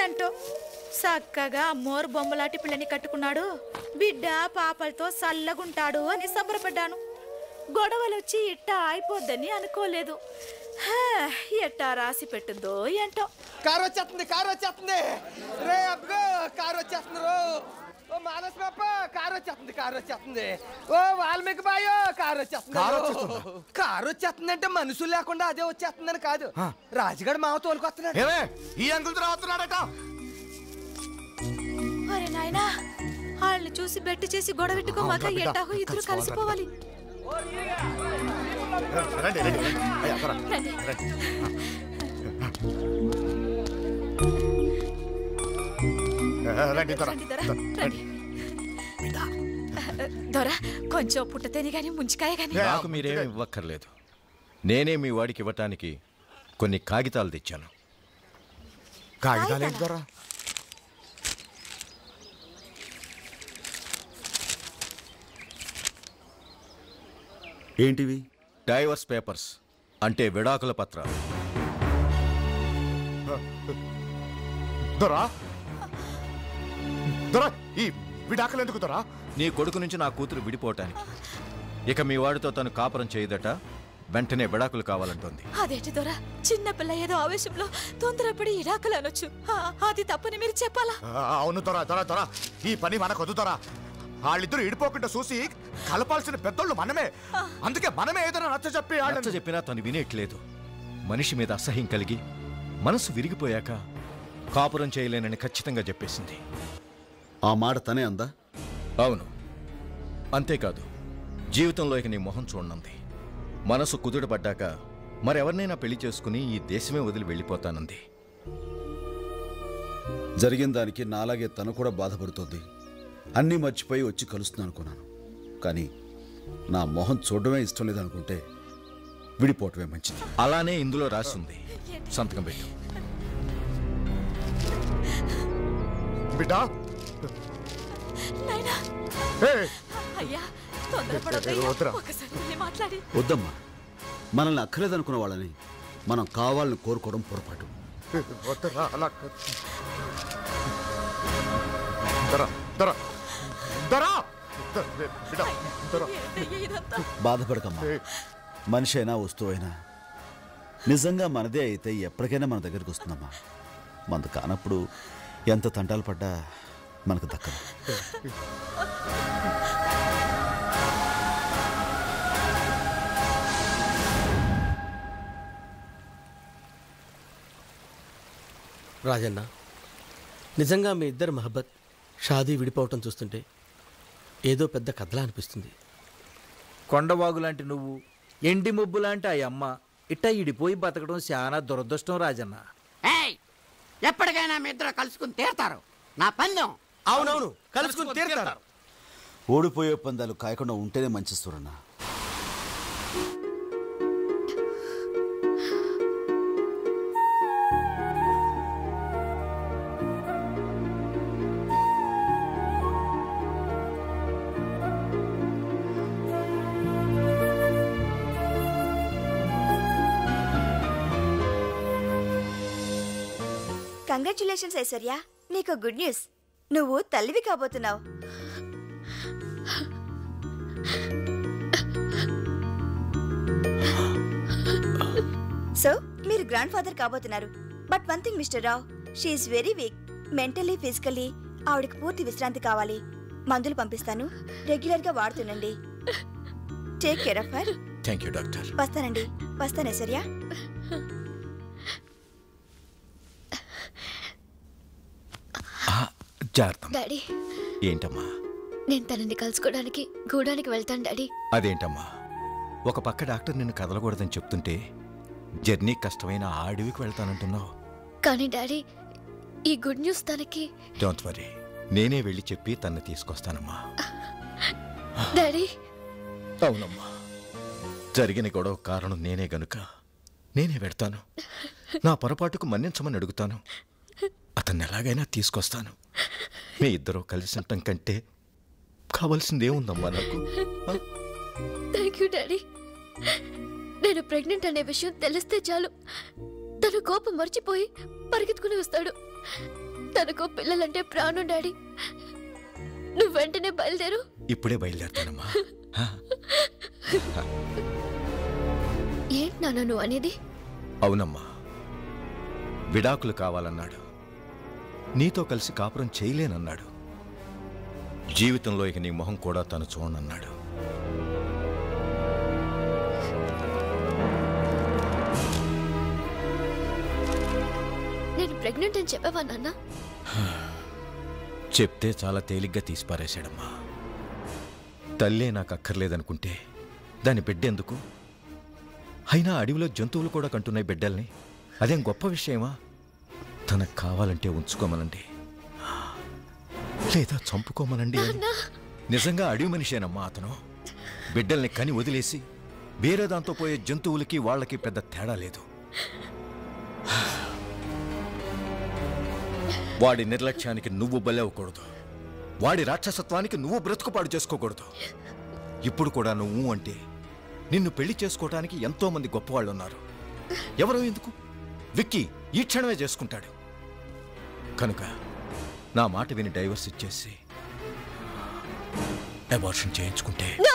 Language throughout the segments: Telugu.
ఏంటో చక్కగా అమ్మోరు బొమ్మలాంటి పిల్లని కట్టుకున్నాడు బిడ్డ పాపలతో సల్లగుంటాడు అని సంబరపడ్డాను గొడవలొచ్చి ఇట్టా అయిపోద్దని అనుకోలేదు హా, ఎట్టా రాసి పెట్టిందో ఏంటో కారు వచ్చేస్తుంది కారు వచ్చేస్తుంది రే అబ్బో కారు వచ్చేస్తుంది రో ఓ మానస్ పాప కారు వచ్చేస్తుంది కారు వచ్చేస్తుంది ఓ వాల్మీకి బాయో కారు వచ్చేస్తుంది కారు రో. వచ్చేస్తుందా? కారు వచ్చేస్తుంది అంటే మనుషులు లేకుండా అదే వచ్చేస్తుందని కాదు రాజుగాడు మావ తోలుకొస్తున్నాడు ఏమే ఈ అంకుల్ రావస్తున్నాడట అరే నాయనా వాళ్ళని చూసి బెట్టు చేసి గొడవ పెట్టుకోమాక అవునా బిడ్డ? ఎట్టాగో ఇద్దరు కలిసిపోవాలి రండి రండి అయ్యా, త్వర. రండి. రండి. ఆ, రండి త్వర. రండి దొర రండి దొర కొంచెం పుట్టతేని గాని ముంచికాయ గాని నాకు మీరేమి ఇవ్వక్కర్లేదు నేనే మీ వాడికి ఇవ్వటానికి కొన్ని కాగితాలు తెచ్చాను కాగితాలు ఏంటి దొర ఏంటివి డైవర్స్ పేపర్స్ అంటే విడాకుల పత్రాలు దొరా దొరా ఈ విడాకులు ఎందుకు దొరా నీ కొడుకు నుంచి నా కూతురు విడిపోవటానికి ఇక మీ వాడితో తను కాపురం చేయదట వెంటనే విడాకులు కావాలంటోంది అదేంటి దొర చిన్న పిల్ల ఏదో ఆవేశంలో తొందరపడి ఇడాకులు అనొచ్చు ఆ, అది తప్పని మీరు చెప్పాలా ఆ, అవును దొరా దొరా దొరా ఈ పని మనకు వద్దు దొరా వాళ్ళిద్దరు ఇడిపోకుండా చూసి కలపాల్సిన పెద్దోళ్ళు మనమే అందుకే మనమే ఏదైనా నచ్చ చెప్పి నచ్చ చెప్పినా తను వినేట్లేదు మనిషి మీద అసహ్యం కలిగి మనసు విరిగిపోయాక కాపురం చేయలేనని ఖచ్చితంగా చెప్పేసింది ఆ మాట తనే అందా అవును అంతేకాదు జీవితంలో ఇక నీ మొహం చూడనుంది మనసు కుదుటపడ్డాక మరెవరినైనా పెళ్లి చేసుకుని ఈ దేశమే వదిలి వెళ్ళిపోతానంది జరిగిన దానికి నాలాగే తను కూడా బాధపడుతోంది అన్నీ మర్చిపోయి వచ్చి కలుస్తున్నాను అనుకున్నాను కానీ నా మొహం చూడడమే ఇష్టం లేదనుకుంటే విడిపోవటమే మంచిది అలానే ఇందులో రాసి ఉంది సంతకం పెట్టు బిడ్డ నాయనా ఏయ్, అయ్యా తొందరపడొద్దయ్యా. వద్దురా. ఒకసారి వెళ్ళి మాట్లాడి వద్దమ్మా మనల్ని అక్కర్లేదనుకున్న వాళ్ళని మనం కావాలని కోరుకోవడం పొరపాటు వద్దురా, అలా దొరా దొరా దొరా ద- బిడ్డ దొరా ఏంటయ్యా ఇదంతా బాధపడకమ్మా మనిషి అయినా వస్తువైనా నిజంగా మనదే అయితే ఎప్పటికైనా మన దగ్గరికి వస్తుందమ్మా మనది కానప్పుడు ఎంత తంటాలు పడ్డా మనకు దక్కదు రాజన్న నిజంగా మీ ఇద్దరు మహబ్బత్ షాదీ విడిపోవటం చూస్తుంటే ఏదో పెద్ద కథలా అనిపిస్తుంది కొండవాగు లాంటి నువ్వు ఎండి ముబ్బు లాంటి ఆ అమ్మ ఇట్ట ఇడిపోయి బతకడం చాలా దురదృష్టం రాజన్న ఏయ్ ఎప్పటికైనా మీ ఇద్దరు కలుసుకుని తీరతారు నా పందెం అవునవును కలుసుకుని తీరుతారు ఓడిపోయే పందాలు కాయకుండా ఉంటేనే మంచి సూరన్న కంగ్రాచులేషన్స్ ఐశ్వర్య నీకు గుడ్ న్యూస్ నువ్వు తల్లివి కాబోతున్నావు సో మీరు గ్రాండ్ ఫాదర్ కాబోతున్నారు but one thing mister Rao she's very weak mentally physically ఆవిడకి పూర్తి విశ్రాంతి కావాలి మందులు పంపిస్తాను రెగ్యులర్ గా వాడుతుండండి take care of her thank you doctor వస్తానండి వస్తాను ఐశ్వర్య జాగ్రత్త డాడీ ఏంటమ్మా నేను తనని కలుసుకోవడానికి గూడానికి వెళ్తాను డాడీ అదేంటమ్మా ఒక పక్క డాక్టర్ నిన్ను కదలకూడదని చెప్తుంటే జర్నీ కష్టమైన ఆ అడవికి వెళ్తానంటున్నావు కానీ డాడీ ఈ గుడ్ న్యూస్ తనకి డోంట్ వరీ నేనే వెళ్ళి చెప్పి తన్ని తీసుకొస్తానమ్మా డాడీ అవునమ్మా జరిగిన గొడవ కారణం నేనే గనుక నేనే పెడతాను నా పొరపాటుకు మన్నించమని అడుగుతాను అతన్ని ఎలాగైనా తీసుకొస్తాను మీ ఇద్దరూ కలిసి ఉండటం కంటే కావలసిందేముందమ్మా నాకు ఆ? థ్యాంక్ యూ డాడీ నేను ప్రెగ్నెంట్ అనే విషయం తెలిస్తే చాలు తను కోపం మర్చిపోయి పరిగెత్తుకుని వస్తాడు తనకు పిల్లలంటే ప్రాణం డాడీ నువ్వు వెంటనే బయలుదేరు ఇప్పుడే బయలుదేరుతానమ్మా హా? ఏంటి నాన్న నువ్వు అనేది అవునమ్మా విడాకులు కావాలన్నాడు నీతో కలిసి కాపురం చేయలేనన్నాడు జీవితంలో ఇక నీ మొహం కూడా తను చూడనన్నాడు నేను ప్రెగ్నెంట్ అని చెప్పావా నాన్న చెప్తే చాలా తేలిగ్గా తీసిపారేశాడమ్మా తల్లే నాకు అక్కర్లేదనుకుంటే దాని బిడ్డెందుకు అయినా అడవిలో జంతువులు కూడా కంటున్నాయి బిడ్డల్ని అదేం గొప్ప విషయమా తనకు కావాలంటే ఉంచుకోమనండి లేదా చంపుకోమనండి అని. నిజంగా అడవి మనిషేనమ్మా అతను బిడ్డల్ని కని వదిలేసి వేరే దాంతో పోయే జంతువులకి వాళ్ళకి పెద్ద తేడా లేదు వాడి నిర్లక్ష్యానికి నువ్వు బలవకూడదు వాడి రాక్షసత్వానికి నువ్వు బ్రతుకుపాడు చేసుకోకూడదు ఇప్పుడు కూడా నువ్వు అంటే నిన్ను పెళ్లి చేసుకోవడానికి ఎంతో మంది గొప్పవాళ్ళు ఉన్నారు ఎవరో ఎందుకు విక్కీ ఈ క్షణమే చేసుకుంటాడు కనుక నా మాట విని డైవర్స్ ఇచ్చేసి అబార్షన్ చేయించుకుంటే No!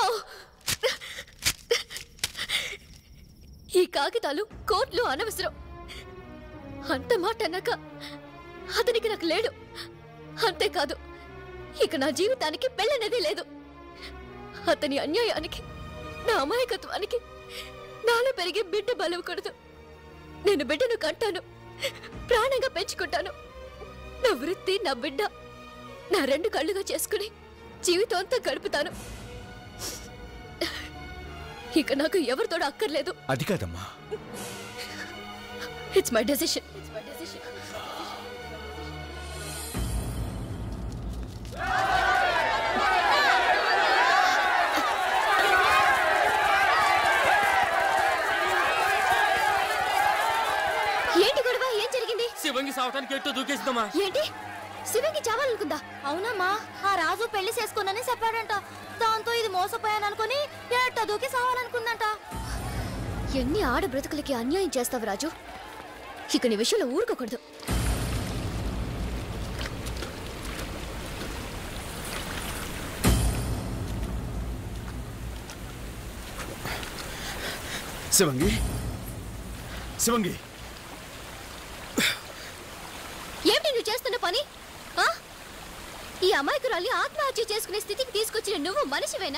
ఈ కాగితాలు కోర్టులో అనవసరం అంత మాట అన్నాక అతనికి నాకు లేడు అంతేకాదు ఇక నా జీవితానికి పెళ్ళనేది లేదు అతని అన్యాయానికి నా అమాయకత్వానికి నాలో పెరిగే బిడ్డ బలవకూడదు నేను బిడ్డను కంటాను ప్రాణంగా పెంచుకుంటాను నా వృత్తి నా బిడ్డ నా రెండు కళ్ళుగా చేసుకుని జీవితం అంతా గడుపుతాను ఇక నాకు ఎవరితోడు అక్కర్లేదు అది కాదమ్మా ఇట్స్ మై డెసిషన్ ఏంటి గొడవ ఏం జరిగింది శివంగి సావటానికి ఎట్టో దూకేసిందమ్మా ఏంటి శివంగి చావాలనుకుందా అవునమ్మా ఆ రాజు పెళ్లి చేసుకోనని చెప్పాడంట దాంతో ఇది మోసపోయాను అనుకుని ఎట్ట దూకి సావాలనుకుందంట ఎన్ని ఆడ బ్రతుకులకి అన్యాయం చేస్తావు రాజు ఇక నీ విషయంలో ఊరుకోకూడదు శివంగి శివంగి ఏమిటి నువ్వు చేస్తున్న పని ఆ? ఈ అమాయకురాలి ఆత్మహత్య చేసుకునే స్థితికి తీసుకొచ్చిన నువ్వు మనిషివేనా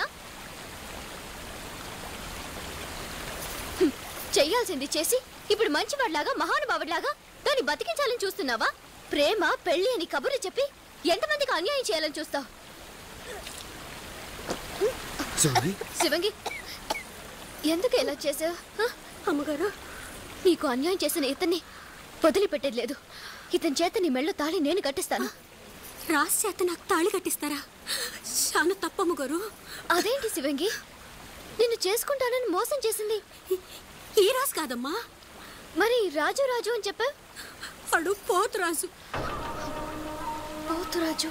హ్మ్. చెయ్యాల్సింది చేసి ఇప్పుడు మంచివాడిలాగా మహానుభావుడిలాగా దాన్ని బతికించాలని చూస్తున్నావా ప్రేమ పెళ్లి అని కబుర్లు చెప్పి ఎంతమందికి అన్యాయం చేయాలని చూస్తావు శివంగి శివంగి ఎందుకు ఇలా చేసావు అమ్మగారు నీకు అన్యాయం చేసిన ఇతన్ని వదిలిపెట్టేది లేదు ఇతని చేత నీ మెళ్ళో తాళి నేను కట్టిస్తాను రాసి చేత నాకు తాళి కట్టిస్తారా చాలా తప్పమ్మ గారు అదేంటి శివంగి నిన్ను చేసుకుంటానని మోసం చేసింది ఈ రాజు కాదమ్మా మరి రాజు రాజు అని చెప్పా అడు పోతు రాజు పోతు రాజు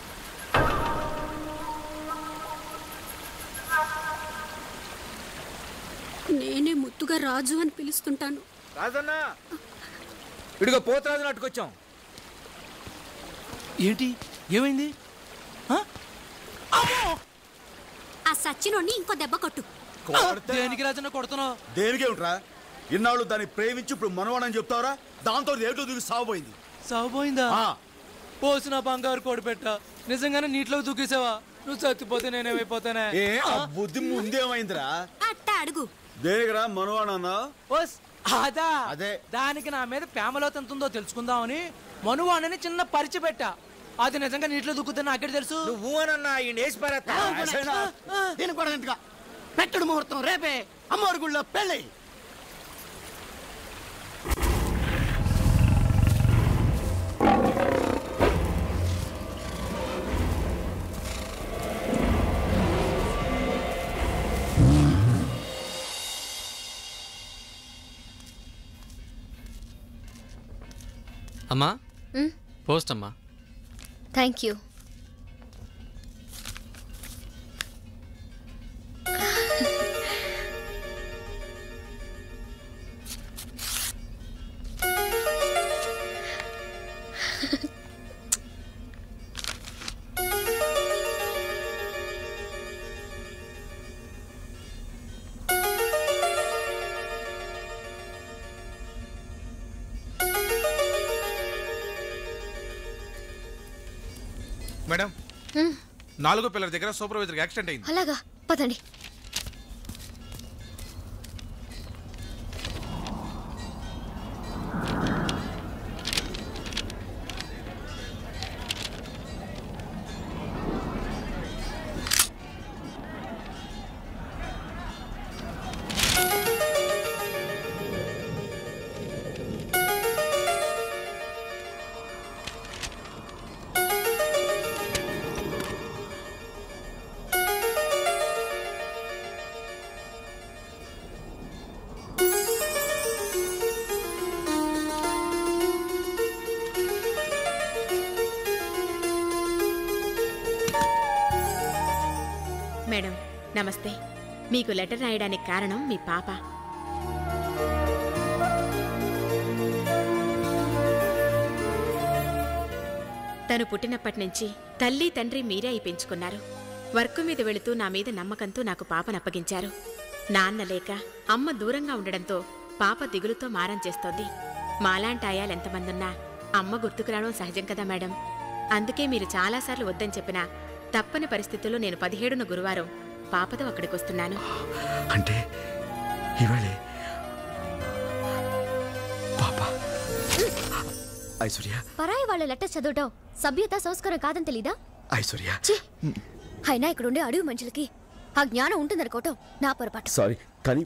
నేనే ముద్దుగా రాజు అని పిలుస్తుంటాను రాజన్నా ఇడిగో పోతరాజు అట్టుకొచ్చాం ఏంటి ఏమైంది ఆ సచ్చినోడిని ఇంకో దెబ్బ కొట్టు దేనికి రాజన్న కొడుతున్నావు దేనికేమిట్రా ఇన్నాళ్ళు దాన్ని ప్రేమించి ఇప్పుడు మనవాడని చెప్తావరా దాంతో ఏటో దిగి సాగుపోయింది సాగుపోయిందా పోసిన బంగారు కోడి పెట్ట నిజంగానే నీటిలో దూకేసావా నువ్వు చచ్చిపోతే నేనేమైపోతానే ఏ ఆ బుద్ధి ముందేమైందిరా అట్ట అడుగు దేనికిరా మనవాడన్నా ఓస్, అదా అదే. దానికి నా మీద ప్రేమలో ఎంతుందో తెలుసుకుందామని మనువాణని చిన్న పరిచి పెట్టా అది నిజంగా నీటిలో దూకుతుంది నాకే తెలుసు నువ్వు అనన్నా ఈ వేసి పారేస్తా. దీని కూడా ఇంతగా పెట్టుడు ముహూర్తం రేపే అమ్మవారి గుళ్ళో పెళ్ళి అమ్మా ఉమ్, పోస్ట్ అమ్మా థ్యాంక్ యూ మేడం నాలుగో పిల్లల దగ్గర సూపర్వైజర్ యాక్సిడెంట్ అయింది అలాగా పదండి మేడం నమస్తే మీకు లెటర్ రాయడానికి కారణం మీ పాప తను పుట్టినప్పటి నుంచి తల్లి తండ్రి మీరే అయి పెంచుకున్నారు వర్క్ మీద వెళుతూ నా మీద నమ్మకంతో నాకు పాపను అప్పగించారు నాన్న లేక అమ్మ దూరంగా ఉండడంతో పాప దిగులుతో మారం చేస్తోంది మాలాంటి ఆయాలు ఎంతమందున్నా అమ్మ గుర్తుకు రావడం సహజం కదా మేడం అందుకే మీరు చాలాసార్లు వద్దని చెప్పినా తప్పని పరిస్థితుల్లో నేను పదిహేడున గురువారం పాపతో అక్కడికి వస్తున్నాను అంటే ఇవాళే పాప ఐశ్వర్య పరాయి వాళ్ళ లెటర్ చదవటం సభ్యత సంస్కారం కాదని తెలీదా ఐశ్వర్య ఛీ! అయినా ఇక్కడుండే అడవి మనుషులకి ఆ జ్ఞానం ఉంటుందనుకోవటం నా పొరపాటు సారీ కానీ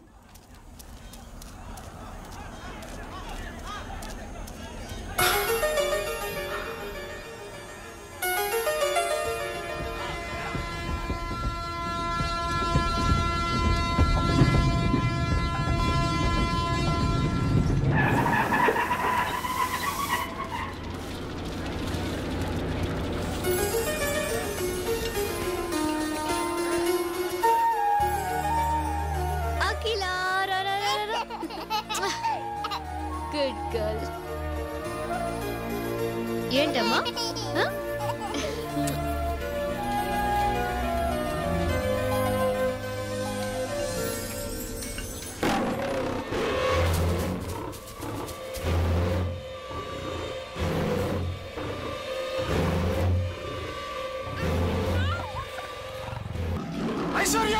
అఖిల గుడ్ గర్ల్ ఏంటమ్మా ఆ? ఐశ్వర్య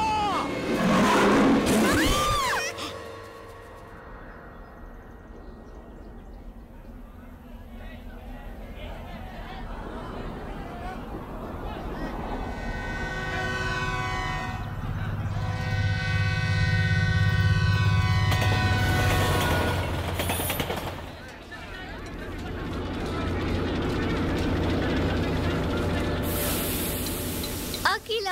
అఖిల